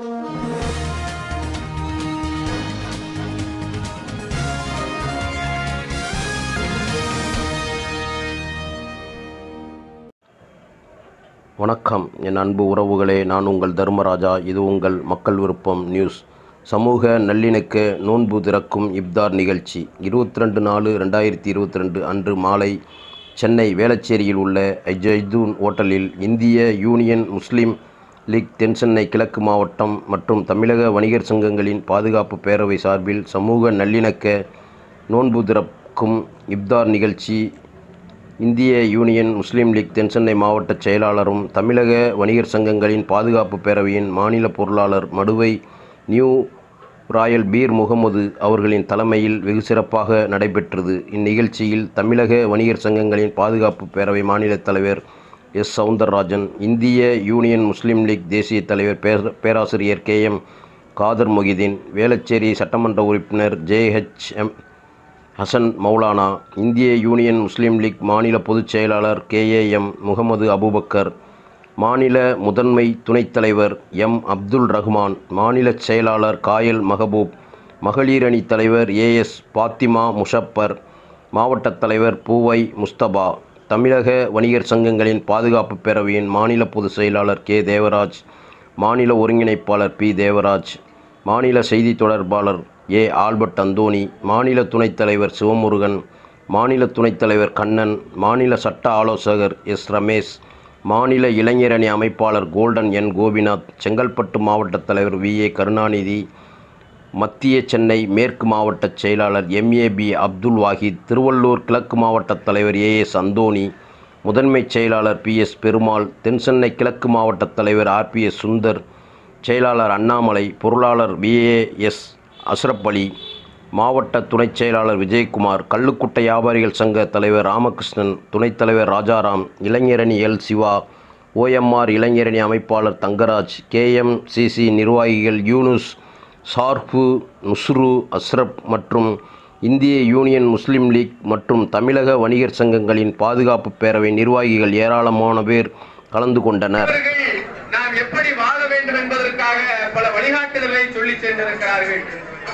வணக்கம் என் அன்பு உறவுகளே நான் உங்கள் தர்மராஜா இது உங்கள் மக்கள் விருப்பம் நியூஸ் சமூக நல்லிணக்க நோன்பு திறக்கும் இப்தார் நிகழ்ச்சி இருபத்தி ரெண்டு நாலு ரெண்டாயிரத்தி இருபத்தி ரெண்டு அன்று மாலை சென்னை வேளச்சேரியில் உள்ள ஐஜைதூன் ஓட்டலில் இந்திய யூனியன் முஸ்லீம் லீக் தென்சென்னை கிழக்கு மாவட்டம் மற்றும் தமிழக வணிகர் சங்கங்களின் பாதுகாப்பு பேரவை சார்பில் சமூக நல்லிணக்க நோன்பு திறக்கும் இப்தார் நிகழ்ச்சி இந்திய யூனியன் முஸ்லீம் லீக் தென்சென்னை மாவட்ட செயலாளரும் தமிழக வணிகர் சங்கங்களின் பாதுகாப்பு பேரவையின் மாநில பொருளாளர் மடுவை நியூ ராயல் பீர் முகமது அவர்களின் தலைமையில் வெகு சிறப்பாக நடைபெற்றது இந்நிகழ்ச்சியில் தமிழக வணிகர் சங்கங்களின் பாதுகாப்பு பேரவை மாநில தலைவர் எஸ் சவுந்தரராஜன் இந்திய யூனியன் முஸ்லீம் லீக் தேசிய தலைவர் பேர பேராசிரியர் கே எம் காதர் மொஹிதீன் வேளச்சேரி சட்டமன்ற உறுப்பினர் ஜேஹெச் எம் ஹசன் மௌலானா இந்திய யூனியன் முஸ்லீம் லீக் மாநில பொதுச் செயலாளர் கேஏஎம் முகமது அபூபக்கர் மாநில முதன்மை துணைத் தலைவர் எம் அப்துல் ரஹ்மான் மாநில செயலாளர் காயல் மஹபூப் மகளிர் அணி தலைவர் ஏஎஸ் பாத்திமா முஷப்பர் மாவட்ட தலைவர் பூவை முஸ்தபா தமிழக வணிகர் சங்கங்களின் பாதுகாப்பு பேரவையின் மாநில பொதுச் செயலாளர் கே தேவராஜ் மாநில ஒருங்கிணைப்பாளர் பி தேவராஜ் மாநில செய்தி தொடர்பாளர் ஏ ஆல்பர்ட் அந்தோணி மாநில துணைத் தலைவர் சிவமுருகன் மாநில துணைத் தலைவர் கண்ணன் மாநில சட்ட ஆலோசகர் எஸ் ரமேஷ் மாநில இளைஞரணி அமைப்பாளர் கோல்டன் என் கோபிநாத் செங்கல்பட்டு மாவட்ட தலைவர் வி ஏ கருணாநிதி மத்திய சென்னை மேற்கு மாவட்ட செயலாளர் எம்ஏபி அப்துல் வாஹித் திருவள்ளூர் கிழக்கு மாவட்ட தலைவர் ஏஎஸ் அந்தோணி முதன்மைச் செயலாளர் பி எஸ் பெருமாள் தென்சென்னை கிழக்கு மாவட்ட தலைவர் ஆர்பிஎஸ் சுந்தர் செயலாளர் அண்ணாமலை பொருளாளர் விஏஎஸ் அஸ்ரப் அலி மாவட்ட துணைச் செயலாளர் விஜயகுமார் கள்ளுக்குட்டை வியாபாரிகள் சங்க தலைவர் ராமகிருஷ்ணன் துணைத் தலைவர் ராஜாராம் இளைஞரணி எல் சிவா ஓஎம்ஆர் இளைஞரணி அமைப்பாளர் தங்கராஜ் கேஎம்சிசி நிர்வாகிகள் யூனுஸ் சார்பு நுஸ்ரு அஸ்ரப் மற்றும் இந்திய யூனியன் முஸ்லீம் லீக் மற்றும் தமிழக வணிகர் சங்கங்களின் பாதுகாப்பு பேரவை நிர்வாகிகள் ஏராளமான பேர் கலந்து கொண்டனர் அவர்கள் நாம் எப்படி வாழ வேண்டும் என்பதற்காக பல வழிகாட்டுதல்களை சொல்லி சென்றிருக்கிறார்கள்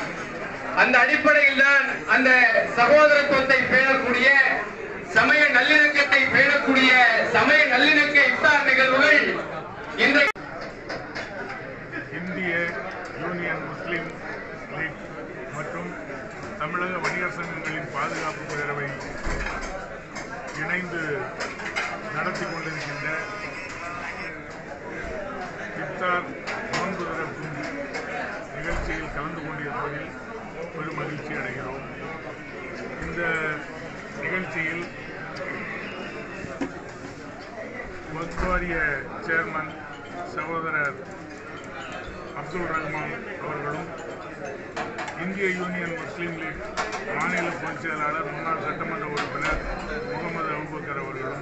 அந்த அடிப்படையில் தான் அந்த சகோதரத்துவத்தை பேணக்கூடிய சமய நல்லிணக்கத்தை பேணக்கூடிய சமய நல்லிணக்க இஃப்தார் நிகழ்வுகள் இன்றைக்கு இந்திய யூனியன் முஸ்லீம் லீக் மற்றும் தமிழக வணிகர் சங்கங்களின் பாதுகாப்பு பேரவை இணைந்து நடத்தி கொண்டிருக்கின்ற இப்தார் நோன்பு திறக்கும் நிகழ்ச்சியில் கலந்து கொண்டிருப்பதில் பெரும் மகிழ்ச்சி அடைகிறோம் இந்த நிகழ்ச்சியில் வக்ஃப் வாரிய சேர்மன் சகோதரர் அப்துல் ரஹ்மான் அவர்களும் இந்திய யூனியன் முஸ்லீம் லீக் மாநில பொதுச் செயலாளர் முன்னாள் சட்டமன்ற உறுப்பினர் முகமது அபுபக்கர் அவர்களும்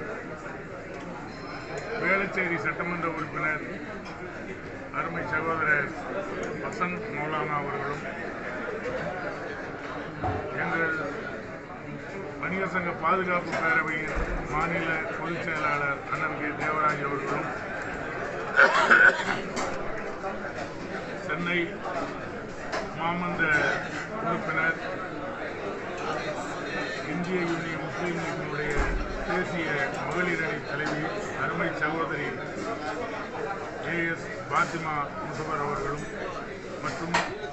வேளச்சேரி சட்டமன்ற உறுப்பினர் அருமை சகோதரர் ஹசன் மௌலானா அவர்களும் எங்கள் வணிகர் சங்க பாதுகாப்பு பேரவையின் மாநில பொதுச் செயலாளர் அண்ணன் கே தேவராஜ் அவர்களும் சென்னை மாமன்ற உறுப்பினர் இந்திய யூனியன் முஸ்லீம் லீக்கினுடைய தேசிய மகளிர் அணி தலைவி அருமை சகோதரி ஏஎஸ் பாத்திமா முசபர் அவர்களும் மற்றும்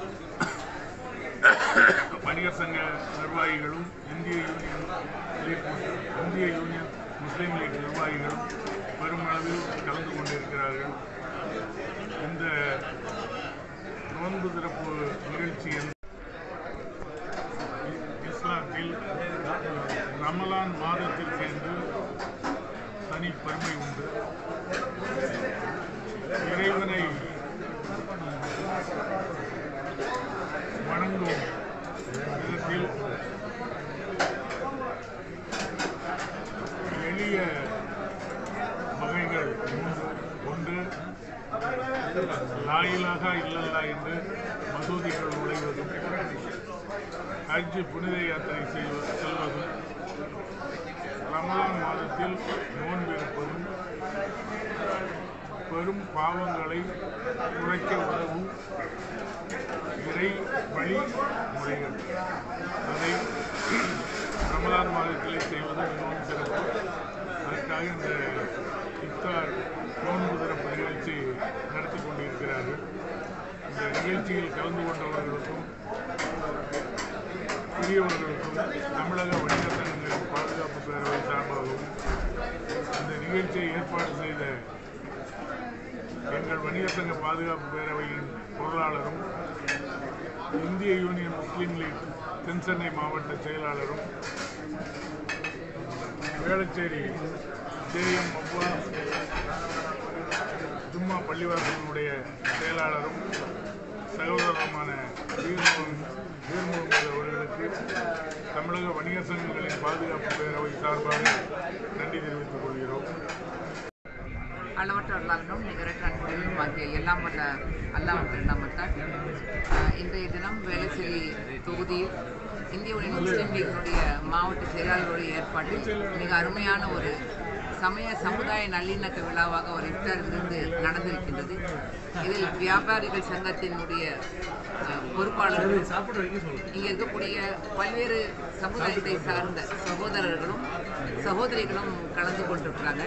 வணிகர் சங்க நிர்வாகிகளும் இந்திய யூனியன் லீக் இந்திய யூனியன் முஸ்லீம் லீக் நிர்வாகிகளும் பெருமளவில் கலந்து கொண்டிருக்கிறார்கள் இந்த நோன்பு திறப்பு நிகழ்ச்சி என்பது இஸ்லாத்தில் ரமலான் மாதத்திற்கு என்று தனி பெருமை உண்டு இறைவனை வணங்கும் விதத்தில் எளிய வகைகள் மூன்று ஒன்று லாயிலாக இல்லல்லா என்று மசூதிகள் நுழைவதும் ஹஜ் புனித யாத்திரை செய்வது செல்வதும் ரமலான் மாதத்தில் நோன்பு இருப்பதும் பெரும் பாவங்களை குறைக்க உதவும் இறை வழி முறைகள் அதை ரமலான் மாதத்திலே செய்வது மிகவும் சிறப்பு அதற்காக இந்த இஃப்தார் நோன்பு திறப்பு நிகழ்ச்சி நடத்தி கொண்டிருக்கிறார்கள் இந்த நிகழ்ச்சியில் கலந்து கொண்டவர்களுக்கும் பெரியவர்களுக்கும் தமிழக வணிக சங்கங்களின் பாதுகாப்பு பேரவை சார்பாகவும் இந்த நிகழ்ச்சியை ஏற்பாடு செய்த எங்கள் வணிக சங்க பாதுகாப்பு பேரவையின் பொருளாளரும் இந்திய யூனியன் முஸ்லீம் லீக் தென்சென்னை மாவட்ட செயலாளரும் வேளச்சேரி ஜேஎம் அவ்வா ஜும்மா பள்ளிவாசலினுடைய செயலாளரும் சகோதரருமான வீர்மோகன் வீர்முகமது அவர்களுக்கு தமிழக வணிக சங்கங்களின் பாதுகாப்பு பேரவை சார்பாக நன்றி தெரிவித்துக் கொள்கிறோம் அளவற்ற அருளாளனும் நிகரற்ற அன்புடனும் ஆகிய எல்லாம் வல்ல அல்லாஹ் நாமத்தால் ஆஹ், இன்றைய தினம் வேளச்சேரி தொகுதியில் இந்திய யூனியன் முஸ்லீம் லீக்கினுடைய மாவட்ட செயலாளருடைய ஏற்பாட்டில் மிக அருமையான ஒரு சமய சமுதாய நல்லிணக்க விழாவாக ஒரு இஃப்தார் விருந்து நடந்திருக்கின்றது இதில் வியாபாரிகள் சங்கத்தினுடைய ஆஹ், பொறுப்பாளர்கள் இங்கே இருக்கக்கூடிய பல்வேறு சமுதாயத்தை சார்ந்த சகோதரர்களும் சகோதரிகளும் கலந்து கொண்டிருக்கிறாங்க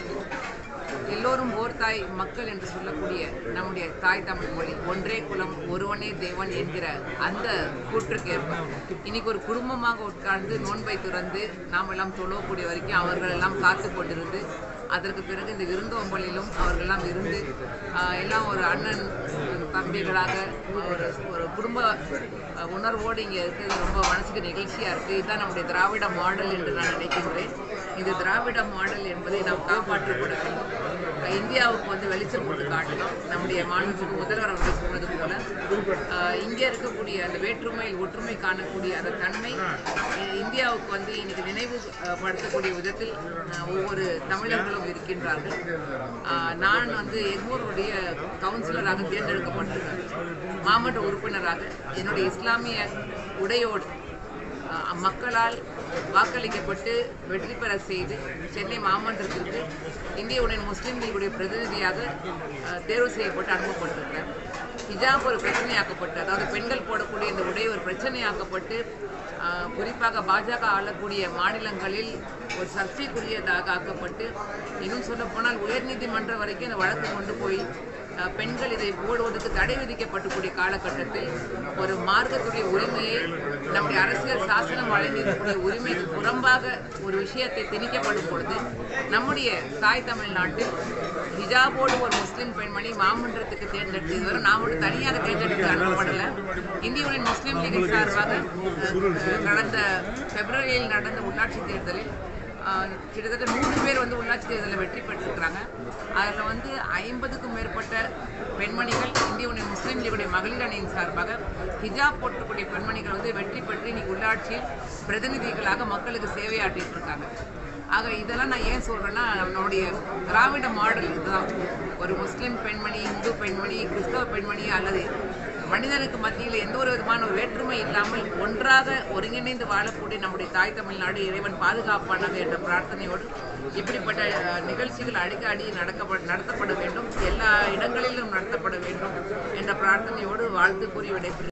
எல்லோரும் ஓர் தாய் மக்கள் என்று சொல்லக்கூடிய நம்முடைய தாய் தமிழ் மொழி ஒன்றே குலம் ஒருவனே தேவன் என்கிற அந்த கூற்றுக்கேற்ப இன்னைக்கு ஒரு குடும்பமாக உட்கார்ந்து நோன்பை துறந்து நாம் எல்லாம் தொழக்கூடிய வரைக்கும் அவர்கள் எல்லாம் காத்து கொண்டிருந்து அதற்கு பிறகு இந்த விருந்தோம்பலிலும் அவர்களெல்லாம் இருந்து ஆஹ், எல்லாம் ஒரு அண்ணன் தம்பிகளாக ஒரு ஒரு குடும்ப அஹ், உணர்வோடு இங்கே இருக்கிறது ரொம்ப மனசுக்கு நெகிழ்ச்சியாக இருக்குது இதுதான் நம்முடைய திராவிட மாடல் என்று நான் நினைக்கின்றேன் இந்த திராவிட மாடல் என்பதை நாம் காப்பாற்றப்பட வேண்டும் அஹ், இந்தியாவுக்கு வந்து வெளிச்சம் கொண்டு காட்டணும் நம்முடைய மாநில முதல்வர் அவர்கள் சொன்னது போல அஹ், இங்கே இருக்கக்கூடிய அந்த வேற்றுமையில் ஒற்றுமை காணக்கூடிய அந்த தன்மை அஹ், இந்தியாவுக்கு வந்து இன்னைக்கு நினைவு அஹ், படுத்தக்கூடிய விதத்தில் அஹ், ஒவ்வொரு தமிழர்களும் இருக்கின்றார்கள் அஹ், நான் வந்து எங்கூருடைய கவுன்சிலராக தேர்ந்தெடுக்கப்பட்டிருக்கேன் மாவட்ட உறுப்பினராக என்னுடைய இஸ்லாமிய உடையோடு அஹ், மக்களால் வாக்களிக்கப்பட்டு வெற்றி பெற செய்து சென்னை மாமன்றத்திற்கு இந்திய யூனியன் முஸ்லீம் லீகுடைய பிரதிநிதியாக அஹ், தேர்வு செய்யப்பட்டு அனுப்பப்பட்டிருக்கிறேன் ஹிஜாப் ஒரு பிரச்சனையாக்கப்பட்டு அதாவது பெண்கள் போடக்கூடிய இந்த உடை ஒரு பிரச்சனையாக்கப்பட்டு அஹ், குறிப்பாக பாஜக ஆளக்கூடிய மாநிலங்களில் ஒரு சர்ச்சைக்குரியதாக ஆக்கப்பட்டு இன்னும் சொல்ல போனால் உயர்நீதிமன்றம் வரைக்கும் இந்த வழக்கு கொண்டு போய் அஹ், பெண்கள் இதை போடுவதற்கு தடை விதிக்கப்பட்டக்கூடிய காலகட்டத்தில் ஒரு மார்க்கத்துடைய உரிமையை நம்முடைய அரசியல் சாசனம் வழங்கியிருக்கக்கூடிய உரிமைக்கு புறம்பாக ஒரு விஷயத்தை திணிக்கப்படும் பொழுது நம்முடைய தாய் தமிழ்நாட்டில் ஹிஜாபோடு ஒரு முஸ்லீம் பெண்மணி மாமன்றத்துக்கு தேர்ந்தெடுத்து இதுவரை நான் மட்டும் தனியாக தேர்ந்தெடுத்து அனுப்பப்படலை இந்திய யூனியன் முஸ்லீம் லீக் சார்பாக அஹ், கடந்த பிப்ரவரியில் நடந்த உள்ளாட்சி தேர்தலில் ஆஹ் கிட்டத்தட்ட நூறு பேர் வந்து உள்ளாட்சி தேர்தலில் வெற்றி பெற்றிருக்கிறாங்க அதில் வந்து ஐம்பதுக்கும் மேற்பட்ட பெண்மணிகள் இந்திய யூனியன் முஸ்லீம் லீகுடைய மகளிர் அணியின் சார்பாக ஹிஜாப் போட்டக்கூடிய பெண்மணிகள் வந்து வெற்றி பெற்று இன்னைக்கு உள்ளாட்சியில் பிரதிநிதிகளாக மக்களுக்கு சேவையாற்றிட்டு இருக்காங்க ஆக இதெல்லாம் நான் ஏன் சொல்கிறேன்னா நம்மளுடைய திராவிட மாடல் இதுதான் ஒரு முஸ்லீம் பெண்மணி இந்து பெண்மணி கிறிஸ்தவ பெண்மணி அல்லது மனிதனுக்கு மத்தியில் எந்த ஒரு விதமான ஒரு வேற்றுமை இல்லாமல் ஒன்றாக ஒருங்கிணைந்து வாழக்கூடிய நம்முடைய தாய் தமிழ்நாடு இறைவன் பாதுகாப்பானது என்ற பிரார்த்தனையோடு இப்படிப்பட்ட அஹ், நிகழ்ச்சிகள் அடிக்கடி நடக்கப்பட நடத்தப்பட வேண்டும் எல்லா இடங்களிலும் நடத்தப்பட வேண்டும் என்ற பிரார்த்தனையோடு வாழ்த்து கூறி விடைபெறுகிறேன்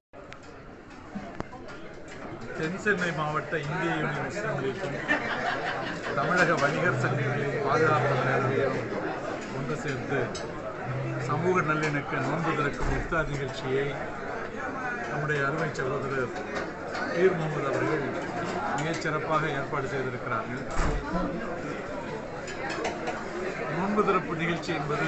தென்சென்னை மாவட்ட இந்திய யூனியன் முஸ்லீம் லீக்கும் தமிழக வணிகர் சங்கங்களின் பாதுகாப்பு பேரவையும் ஒன்று சேர்ந்து சமூக நல்லிணக்க நோன்பு திறக்கும் இஃப்தார் நிகழ்ச்சியை நம்முடைய அருமை சகோதரர் பீர் முகமது அவர்கள் மிகச் சிறப்பாக ஏற்பாடு செய்திருக்கிறார்கள் நோன்பு திறப்பு நிகழ்ச்சி என்பது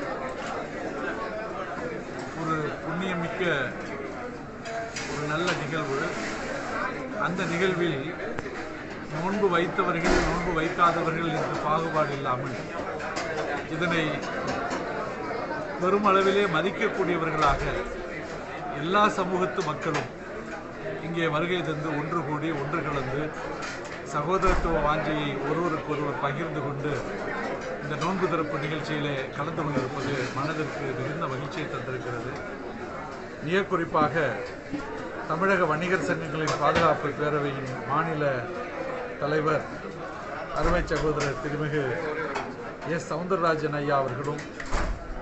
ஒரு புண்ணியமிக்க ஒரு நல்ல நிகழ்வு அந்த நிகழ்வில் நோன்பு வைத்தவர்கள் நோன்பு வைக்காதவர்கள் என்று பாகுபாடு இல்லாமல் இதனை பெருமளவிலே மதிக்கக்கூடியவர்களாக எல்லா சமூகத்து மக்களும் இங்கே வருகை தந்து ஒன்று கூடி ஒன்று கலந்து சகோதரத்துவ வாஞ்சையை ஒருவருக்கொருவர் பகிர்ந்து கொண்டு இந்த நோன்பு திறப்பு நிகழ்ச்சியிலே கலந்து கொண்டிருப்பது மனதிற்கு மிகுந்த மகிழ்ச்சியை தந்திருக்கிறது மிக குறிப்பாக தமிழக வணிகர் சங்கங்களின் பாதுகாப்பு பேரவையின் மாநில தலைவர் அருமை சகோதரர் திருமிகு எஸ் சவுந்தரராஜன் ஐயா அவர்களும்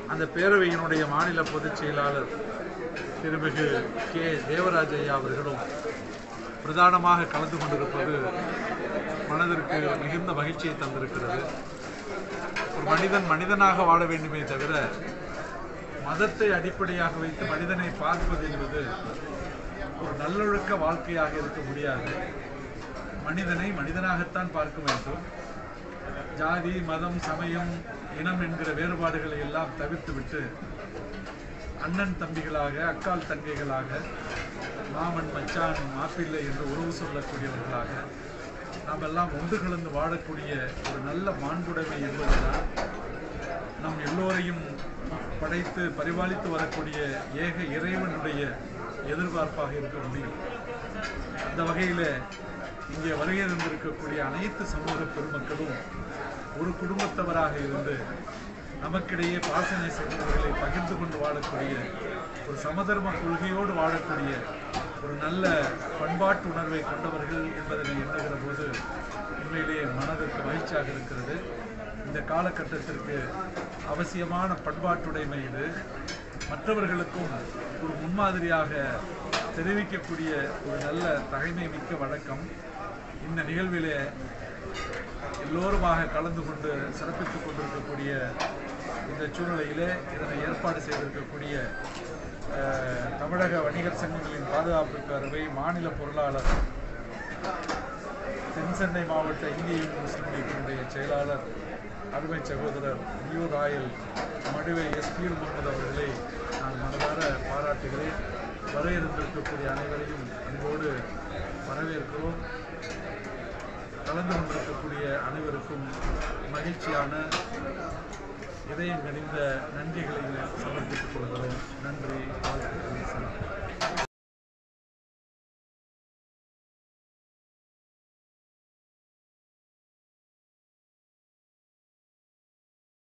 அந்த பேரவையினுடைய மாநில பொதுச் செயலாளர் திருமிகு கே தேவராஜ் ஐயா அவர்களும் பிரதானமாக கலந்து கொண்டிருப்பது மனதிற்கு மிகுந்த மகிழ்ச்சியை தந்திருக்கிறது ஒரு மனிதன் மனிதனாக வாழ வேண்டுமே தவிர மதத்தை அடிப்படையாக வைத்து மனிதனை பார்ப்பது என்பது ஒரு நல்லொழுக்க வாழ்க்கையாக இருக்க முடியாது மனிதனை மனிதனாகத்தான் பார்க்க வேண்டும் ஜாதி மதம் சமயம் இனம் என்கிற வேறுபாடுகளை எல்லாம் தவிர்த்துவிட்டு அண்ணன் தம்பிகளாக அக்கால் தங்கைகளாக மாமன் மச்சான் மாப்பிள்ளை என்று உறவு சொல்லக்கூடியவர்களாக நாம் எல்லாம் ஒன்று கலந்து வாழக்கூடிய ஒரு நல்ல மாண்புடைமை என்பதுதான் நம் எல்லோரையும் படைத்து பரிபாலித்து வரக்கூடிய ஏக இறைவனுடைய எதிர்பார்ப்பாக இருக்க முடியும் அந்த வகையில் இங்கே வருகை தந்திருக்கக்கூடிய அனைத்து சமூக பெருமக்களும் ஒரு குடும்பத்தவராக இருந்து நமக்கிடையே பாசனை செய்தவர்களை பகிர்ந்து கொண்டு வாழக்கூடிய ஒரு சமதர்ம கொள்கையோடு வாழக்கூடிய ஒரு நல்ல பண்பாட்டு உணர்வை கொண்டவர்கள் என்பதனை எண்ணுகிற போது உண்மையிலேயே மனதிற்கு மகிழ்ச்சியாக இருக்கிறது இந்த காலகட்டத்திற்கு அவசியமான பண்பாட்டுடைமை இது மற்றவர்களுக்கும் ஒரு முன்மாதிரியாக தெரிவிக்கக்கூடிய ஒரு நல்ல தகைமை மிக்க வழக்கம் இந்த நிகழ்விலே எல்லோருமாக கலந்து கொண்டு சிறப்பித்துக் கொண்டிருக்கக்கூடிய இந்த சூழ்நிலையிலே இதனை ஏற்பாடு செய்திருக்கக்கூடிய அஹ், தமிழக வணிகர் சங்கங்களின் பாதுகாப்பு பேரவை மாநில பொருளாளர் தென் சென்னை மாவட்ட இந்திய யூனியன் முஸ்லீம் லீக்கினுடைய செயலாளர் அருமை சகோதரர் நியூ ராயல் மடுவை எஸ் பீர் முகமது அவர்களை நான் மனதார பாராட்டுகிறேன் வர இருந்திருக்கக்கூடிய அனைவரையும் அன்போடு வரவேற்கிறோம் கலந்து கொண்டிருக்கக்கூடிய அனைவருக்கும் மகிழ்ச்சியான இதயம் கனிந்த நன்றிகளை சமர்ப்பித்துக் கொள்கிறோம்